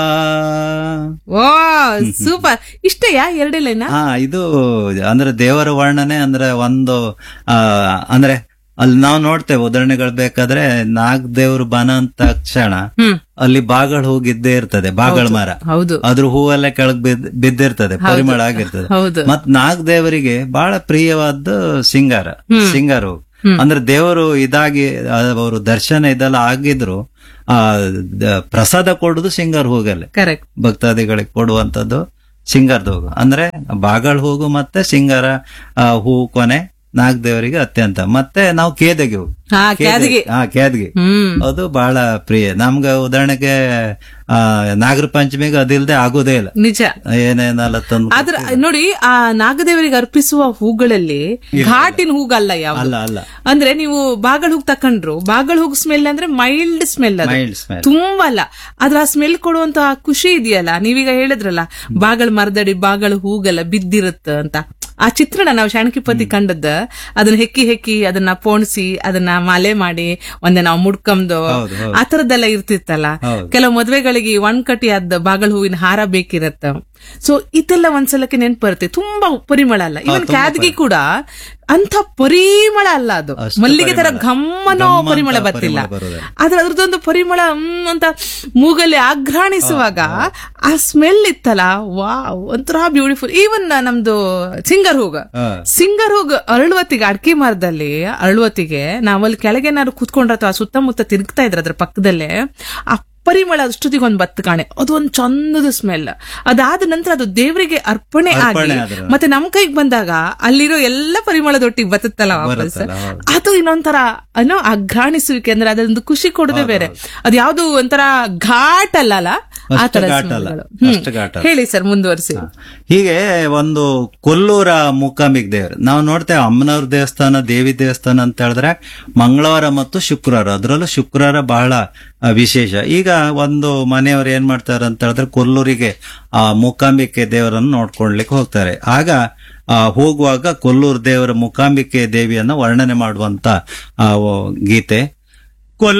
ಓ super ಇಷ್ಟಯಾ ಎರಡೇ ಲೈನ ಹಾ ಇದು ಅಂದ್ರೆ ದೇವರ ವರ್ಣನೆ ಅಂದ್ರೆ ಒಂದು ಆ ಅಂದ್ರೆ ಅಲ್ಲಿ ನಾವು ನೋಡ್ತೇವೆ ಉದಾಹರಣೆಗಳು ಬೇಕಾದ್ರೆ ನಾಗ್ ದೇವ್ರು ಬನ ಅಂತ ಕ್ಷಣ ಹ್ಮ್ ಅಲ್ಲಿ ಬಾಗಳು ಹೋಗಿದ್ದೇ ಇರ್ತದೆ ಬಾಗಳ ಮರ ಹೌದು ಅದ್ರ ಹೂವೆಲ್ಲ ಕೆಳಗ್ ಬಿದ್ ಬಿದ್ದಿರ್ತದೆ ಪರಿಮಳ ಆಗಿರ್ತದೆ ಹೌದು ಮತ್ ನಾಗ್ ದೇವರಿಗೆ ಬಹಳ ಪ್ರಿಯವಾದ ಸಿಂಗಾರ ಸಿಂಗಾರ ಹೂ ಅಂದ್ರೆ ದೇವರು ಇದಾಗಿ ಅವರು ದರ್ಶನ ಇದೆಲ್ಲ ಆಗಿದ್ರು ಆ ದ- ಪ್ರಸಾದ ಕೊಡುದು ಸಿಂಗಾರ ಹೂಗಲ್ಲೇ ಕರೆಕ್ಟ್ ಭಕ್ತಾದಿಗಳಿಗೆ ಕೊಡುವಂತದ್ದು ಸಿಂಗಾರದ ಹೂಗು ಅಂದ್ರೆ ಬಾಗಳ ಹೂಗು ಮತ್ತೆ ಸಿಂಗಾರ ಆ, ಹೂ ಕೊನೆ ನಾಗ್ ದೇವರಿಗೆ ಅತ್ಯಂತ ಮತ್ತೆ ನಾವು ಕೇದಗೆ ಹೂ ಹಾ ಕ್ಯಾದಿಗೆ ಹಾ ಕೇದಗೆ ಹ್ಮ್ ಅದು ಬಹಳ ಪ್ರಿಯ ನಮ್ಗೆ ಉದಾಹರಣೆಗೆ ಆ ನಾಗರ ಪಂಚಮಿಗೆ ಅದಿಲ್ದೆ ಆಗೋದೇ ಇಲ್ಲ ನಿಜ ಏನೇನೆಲ್ಲ ತಂದು ಆದ್ರ ನೋಡಿ ಆ ನಾಗದೇವರಿಗೆ ಅರ್ಪಿಸುವ ಹೂಗಳಲ್ಲಿ ಘಾಟಿನ ಹೂಗಲ್ಲ ಯಾವ ಅಲ್ಲ ಅಲ್ಲ ಅಂದ್ರೆ ನೀವು ಬಾಗಳ ಹೂಗ್ ತಕೊಂಡ್ರು ಬಾಗಳ ಹೂಗ್ ಸ್ಮೆಲ್ ಅಂದ್ರೆ ಮೈಲ್ಡ್ ಸ್ಮೆಲ್ ಅದು ಮೈಲ್ಡ್ ಸ್ಮೆಲ್ ತುಂಬಾ ಅಲ್ಲ ಆದ್ರೆ ಆ ಸ್ಮೆಲ್ ಕೊಡುವಂತ ಖುಷಿ ಇದೆಯಲ್ಲ ನೀವೀಗ ಹೇಳಿದ್ರಲ್ಲ ಬಾಗಳ ಮರದಡಿ ಬಾಗಳ ಹೂಗೆಲ್ಲ ಬಿದ್ದಿರುತ್ತ ಅಂತ ಆ ಚಿತ್ರಣ ನಾವು ಶಾಣಕಿಪತಿ ಕಂಡದ್ದ ಅದನ್ನ ಹೆಕ್ಕಿ ಹೆಕ್ಕಿ ಅದನ್ನ ಪೋಣಿಸಿ ಅದನ್ನ ಮಾಲೆ ಮಾಡಿ ಒಂದೇ ನಾವು ಮುಡ್ಕಂದು ಹೌದು, ಹೌದು. ಆ ತರದ್ದೆಲ್ಲ ಇರ್ತಿತ್ತಲ್ಲ ಹೌದು. ಕೆಲವು ಮದ್ವೆಗಳಿಗೆ ಒಣ್ ಕಟಿ ಆದ ಬಾಗಳ ಹೂವಿನ ಹಾರ ಬೇಕಿರತ್ತ ಸೊ ಇದೆಲ್ಲ ಒಂದ್ಸಲಕ್ಕೆ ನೆನ್ಪು ಬರುತ್ತೆ ತುಂಬಾ ಪರಿಮಳ ಅಲ್ಲ ಇವನ್ ಕ್ಯಾದ್ಗಿ ಕೂಡ ಅಂತ ಪರಿಮಳ ಅಲ್ಲ ಅದು ಅಷ್ಟು ಮಲ್ಲಿಗೆ ತರ ಪರಿಮಳ. ಘಮ್ಮನೋ ಘಮ್ಮ ಅಂತ ಪರಿಮಳ ಬರ್ತಿಲ್ಲ ಪರಿಮಳ ಬರೋದಿಲ್ಲ. ಆದ್ರೆ ಅದ್ರದ್ದೊಂದು ಪರಿಮಳ ಹ್ಮ್ ಅಂತ ಮೂಗಲ್ಲಿ ಆಘ್ರಾಣಿಸುವಾಗ ಆ ಸ್ಮೆಲ್ ಇತ್ತಲ್ಲ ವಾವ್ ಒಂಥರ ಬ್ಯೂಟಿಫುಲ್ ಈವನ್ ನಮ್ದು ಸಿಂಗರ್ ಹೂಗ ಹಾ. ಸಿಂಗರ್ ಹೋಗ್ ಅರಳುವತ್ತಿಗೆ ಅಡಿಕೆ ಮರದಲ್ಲಿ ಅರಳುವತ್ತಿಗೆ ನಾವಲ್ಲಿ ಕೆಳಗೇನಾದ್ರು ಕೂತ್ಕೊಂಡ್ರ ಅಥವಾ ಸುತ್ತಮುತ್ತ ತಿರುಗ್ತಾ ಇದ್ರ ಅದ್ರ ಪಕ್ಕದಲ್ಲೇ ಆ ಪರಿಮಳ ಅಷ್ಟೊತ್ತಿಗೆ ಒಂದ್ ಬತ್ತು ಕಾಣೆ ಅದು ಒಂದ್ ಚಂದದ ಸ್ಮೆಲ್ ಅದಾದ ನಂತರ ಅದು ದೇವರಿಗೆ ಅರ್ಪಣೆ ಆಗಿ ಅರ್ಪಣೆ ಆದ್ರೆ. ಮತ್ತೆ ನಮ್ ಕೈಗೆ ಬಂದಾಗ ಅಲ್ಲಿರೋ ಎಲ್ಲ ಪರಿಮಳದೊಟ್ಟಿಗೆ ಬತ್ತತ್ತಲ್ಲ ವಾಪಸ್ ಬರುತ್ತಲ್ಲ, ಹೌದು. ಅದು ಇನ್ನೊಂಥರ ಏನೋ ಅಘ್ರಾಣಿಸುವಿಕೆ ಅಂದ್ರೆ ಅದೊಂದು ಖುಷಿ ಕೊಡದೆ ಬೇರೆ ಅದು ಯಾವ್ದು ಒಂಥರ ಘಾಟ್ ಅಲ್ಲ ಅಲ್ಲ ಆ ಅಷ್ಟು ತರ ಘಾಟ್ ಅಲ್ಲ. ಸ್ಮೆಲ್ಗಳು. ಹ್ಮ್. ಅಷ್ಟು ಘಾಟ್ ಅಲ್ಲ. ಹೇಳಿ ಸರ್ ಮುಂದುವರಿಸಿ ಹೀಗೆ ಒಂದು ಕೊಲ್ಲೂರ ಮೂಕಾಂಬಿಕ್ ದೇವರು ನಾವು ನೋಡ್ತೇವೆ ಅಮ್ಮನವ್ರ ದೇವಸ್ಥಾನ ದೇವಿ ದೇವಸ್ಥಾನ ಅಂತ ಹೇಳಿದ್ರೆ ಮಂಗಳವಾರ ಮತ್ತು ಶುಕ್ರವಾರ ಅದರಲ್ಲೂ ಶುಕ್ರವಾರ ಬಹಳ ಆ, ವಿಶೇಷ ಈಗ ಒಂದು ಮನೆಯವರು ಏನ್ ಮಾಡ್ತಾರೆ ಅಂತ ಹೇಳಿದ್ರೆ ಕೊಲ್ಲೂರಿಗೆ ಆ ಮೂಕಾಂಬಿಕೆ ದೇವರನ್ನು ನೋಡ್ಕೊಳ್ಲಿಕ್ಕೆ ಹೋಗ್ತಾರೆ ಆಗ ಆ, ಹೋಗುವಾಗ ಕೊಲ್ಲೂರು ದೇವರ ಮೂಕಾಂಬಿಕೆ ದೇವಿಯನ್ನ ವರ್ಣನೆ ಮಾಡುವಂತ ಆ, ಓ, ಗೀತೆ